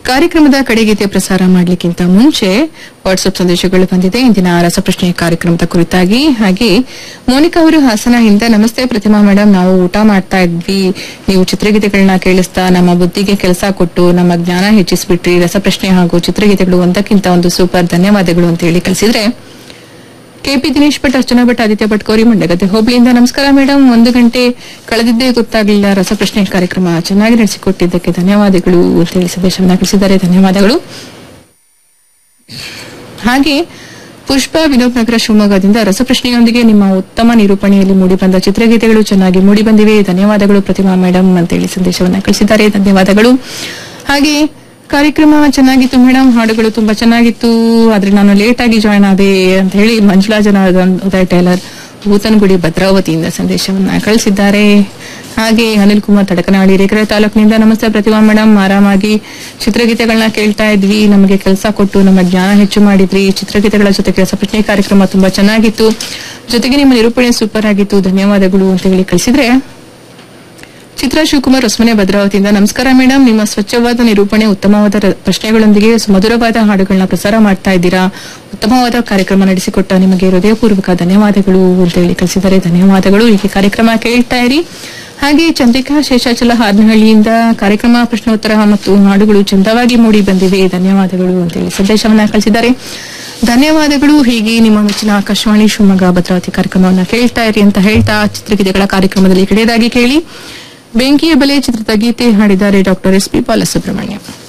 ಕಾರ್ಯಕ್ರಮದ ಕಡೆಗೀತೆ ಪ್ರಸಾರ ಮಾಡಲಿಕ್ಕಿಂತ ಮುಂಚೆ ವಾಟ್ಸ್ಆಪ್ ಸಂದೇಶಗಳು ಬಂದಿದೆ ಇಂದಿನ ರಸಪ್ರಶ್ನೆ ಕಾರ್ಯಕ್ರಮದ ಕುರಿತಾಗಿ ಹಾಗೆ ಮೋನಿಕಾ ಅವರು ಹಾಸನದಿಂದ ನಮಸ್ತೆ ಪ್ರತಿಮಾ ಮೇಡಮ್ ನಾವು ಊಟ ಮಾಡ್ತಾ ಇದ್ವಿ ನೀವು ಚಿತ್ರಗೀತೆಗಳನ್ನ ಕೇಳಿಸ್ತಾ ನಮ್ಮ ಬುದ್ಧಿಗೆ ಕೆಲಸ ಕೊಟ್ಟು ನಮ್ಮ ಜ್ಞಾನ ಹೆಚ್ಚಿಸ್ಬಿಟ್ರಿ ರಸಪ್ರಶ್ನೆ ಹಾಗೂ ಚಿತ್ರಗೀತೆಗಳು ಒಂದಕ್ಕಿಂತ ಒಂದು ಸೂಪರ್ ಧನ್ಯವಾದಗಳು ಅಂತ ಹೇಳಿ ಕಳಿಸಿದ್ರೆ ಕೆಪಿ ದಿನೇಶ್ ಭಟ್ ಅರ್ಚನಾ ಭಟ್ ಆದಿತ್ಯ ಭಟ್ ಕೋರಿ ಮಂಡ್ಯಗದ್ದೆ ಹೋಬಳಿಯಿಂದ ನಮಸ್ಕಾರ ಮೇಡಮ್ ಒಂದು ಗಂಟೆ ಕಳೆದಿದ್ದೇ ಗೊತ್ತಾಗಲಿಲ್ಲ ರಸಪ್ರಶ್ನೆ ಕಾರ್ಯಕ್ರಮ ಚೆನ್ನಾಗಿ ನಡೆಸಿಕೊಟ್ಟಿದ್ದಕ್ಕೆ ಧನ್ಯವಾದಗಳು ಅಂತ ಹೇಳಿ ಸಂದೇಶವನ್ನ ಕಳಿಸಿದ್ದಾರೆ ಧನ್ಯವಾದಗಳು ಹಾಗೆ ಪುಷ್ಪ ವಿನೋದ್ ನಗರ ಶಿವಮೊಗ್ಗದಿಂದ ರಸಪ್ರಶ್ನೆಯೊಂದಿಗೆ ನಿಮ್ಮ ಉತ್ತಮ ನಿರೂಪಣೆಯಲ್ಲಿ ಮೂಡಿಬಂದ ಚಿತ್ರಗೀತೆಗಳು ಚೆನ್ನಾಗಿ ಮೂಡಿಬಂದಿವೆ ಧನ್ಯವಾದಗಳು ಪ್ರತಿಮಾ ಮೇಡಮ್ ಅಂತ ಹೇಳಿ ಸಂದೇಶವನ್ನ ಕಳಿಸಿದ್ದಾರೆ ಧನ್ಯವಾದಗಳು ಹಾಗೆ ಕಾರ್ಯಕ್ರಮ ಚೆನ್ನಾಗಿತ್ತು ಮೇಡಮ್ ಹಾಡುಗಳು ತುಂಬಾ ಚೆನ್ನಾಗಿತ್ತು ಆದ್ರೆ ನಾನು ಲೇಟ್ ಆಗಿ ಜಾಯ್ನ್ ಆದೆ ಅಂತ ಹೇಳಿ ಮಂಜುಳಾ ಜನಾರ್ದನ್ ಉದಯ್ ಟೈಲರ್ ಊತನಗುಡಿ ಭದ್ರಾವತಿಯಿಂದ ಸಂದೇಶವನ್ನ ಕಳಿಸಿದ್ದಾರೆ ಹಾಗೆ ಅನಿಲ್ ಕುಮಾರ್ ತಡಕನಹಳ್ಳಿ ರೇಖರೆ ತಾಲೂಕಿನಿಂದ ನಮಸ್ತೆ ಪ್ರತಿಭಾ ಮೇಡಮ್ ಆರಾಮಾಗಿ ಚಿತ್ರಗೀತೆಗಳನ್ನ ಕೇಳ್ತಾ ಇದ್ವಿ ನಮಗೆ ಕೆಲಸ ಕೊಟ್ಟು ನಮ್ಮ ಜ್ಞಾನ ಹೆಚ್ಚು ಮಾಡಿದ್ರಿ ಚಿತ್ರಗೀತೆಗಳ ಜೊತೆಗೆ ರಸಪ್ರಶ್ನೆ ಕಾರ್ಯಕ್ರಮ ತುಂಬಾ ಚೆನ್ನಾಗಿತ್ತು ಜೊತೆಗೆ ನಿಮ್ಮ ನಿರೂಪಣೆ ಸೂಪರ್ ಆಗಿತ್ತು ಧನ್ಯವಾದಗಳು ಅಂತ ಹೇಳಿ ಕಳಿಸಿದ್ರೆ ಚಿತ್ರ ಶಿವಕುಮಾರ್ ಹೊಸಮನೆ ಭದ್ರಾವತಿಯಿಂದ ನಮಸ್ಕಾರ ಮೇಡಮ್ ನಿಮ್ಮ ಸ್ವಚ್ಛವಾದ ನಿರೂಪಣೆ ಉತ್ತಮವಾದ ರ- ಪ್ರಶ್ನೆಗಳೊಂದಿಗೆ ಸುಮಧುರವಾದ ಹಾಡುಗಳನ್ನ ಪ್ರಸಾರ ಮಾಡ್ತಾ ಇದ್ದೀರಾ ಉತ್ತಮವಾದ ಕಾರ್ಯಕ್ರಮ ನಡೆಸಿಕೊಟ್ಟ ನಿಮಗೆ ಹೃದಯಪೂರ್ವಕ ಧನ್ಯವಾದಗಳು ಅಂತ ಹೇಳಿ ಕಳಿಸಿದ್ದಾರೆ ಧನ್ಯವಾದಗಳು ಹೀಗೆ ಕಾರ್ಯಕ್ರಮ ಕೇಳ್ತಾ ಇರಿ ಹಾಗೆ ಚಂದ್ರಿಕಾ ಶೇಷಾಚಲ ಹಾರನಹಳ್ಳಿಯಿಂದ ಕಾರ್ಯಕ್ರಮ ಪ್ರಶ್ನೋತ್ತರ ಮತ್ತು ಹಾಡುಗಳು ಚಂದವಾಗಿ ಮೂಡಿ ಬಂದಿವೆ ಧನ್ಯವಾದಗಳು ಅಂತ ಹೇಳಿ ಸಂದೇಶವನ್ನ ಕಳಿಸಿದ್ದಾರೆ ಧನ್ಯವಾದಗಳು ಹೀಗೆ ನಿಮ್ಮ ಮೆಚ್ಚಿನ ಆಕಾಶವಾಣಿ ಶಿವಮೊಗ್ಗ ಭದ್ರಾವತಿ ಕಾರ್ಯಕ್ರಮವನ್ನ ಕೇಳ್ತಾ ಇರಿ ಅಂತ ಹೇಳ್ತಾ ಚಿತ್ರಗೀತೆಗಳ ಕಾರ್ಯಕ್ರಮದಲ್ಲಿ ಕಡೆಯದಾಗಿ ಕೇಳಿ ಬೆಂಕಿಯ ಬೆಲೆ ಚಿತ್ರದ ಗೀತೆ ಹಾಡಿದ್ದಾರೆ ಡಾಕ್ಟರ್ ಎಸ್ ಪಿ ಬಾಲಸುಬ್ರಹ್ಮಣ್ಯ